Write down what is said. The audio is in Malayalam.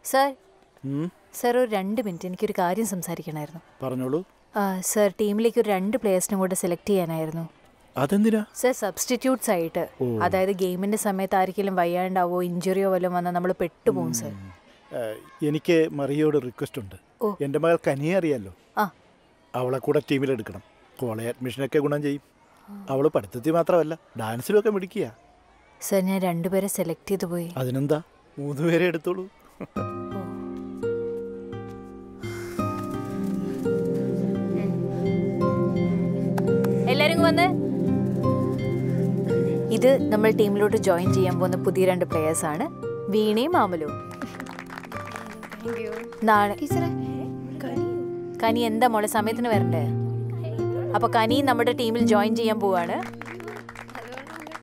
സർ ഉം, സർ ഒരു രണ്ട് മിനിറ്റ് എനിക്കൊരു കാര്യം സംസാരിക്കണമായിരുന്നു പറഞ്ഞോളൂ ആ, സർ ടീമിലേക്ക് ഒരു രണ്ട് പ്ലേയേഴ്സിനും കൂടെ സെലക്ട് ചെയ്യാനായിരുന്നു അതെന്തിനാ സർ സബ്സ്റ്റിറ്റ്യൂട്ട്സ് ആയിട്ട് അതായത് ഗെയിമിന്റെ സമയത്ത് ആർക്കെങ്കിലും വയ്യാണ്ടാവോ ഇഞ്ചുറിയോ വല്ലതും വന്നാൽ നമ്മൾ പെട്ടുപോകും സർ ഏ, എനിക്ക് മറിയോട് റിക്വസ്റ്റ് ഉണ്ട് ഓ. എൻ്റെ മകൾ കനിയെ അറിയാലോ ആ അവളെ കൂടെ ടീമിലെടുക്കണം കോളേജ് അഡ്മിഷനൊക്കെ ഗുണം ചെയ്യും അവൾ പഠിത്തത്തിൽ മാത്രമല്ല ഡാൻസിലൊക്കെ മിടിക്കുക സർ ഞാൻ രണ്ടുപേരെ സെലക്ട് ചെയ്തു പോയി അതിനെന്താ മൂന്ന് പേരെ എടുത്തോളൂ എല്ലാരും ഇങ്ങ് വന്ന് ഇത് നമ്മൾ ടീമിലോട്ട് ജോയിൻ ചെയ്യാൻ പോകുന്ന പുതിയ രണ്ട് പ്ലേയേഴ്സ് ആണ് വീണയും മാമലും നാളെ കനി എന്താ മോളെ സമയത്തിന് വരണ്ടേ അപ്പൊ കനി നമ്മുടെ ടീമിൽ ജോയിൻ ചെയ്യാൻ പോവാണ്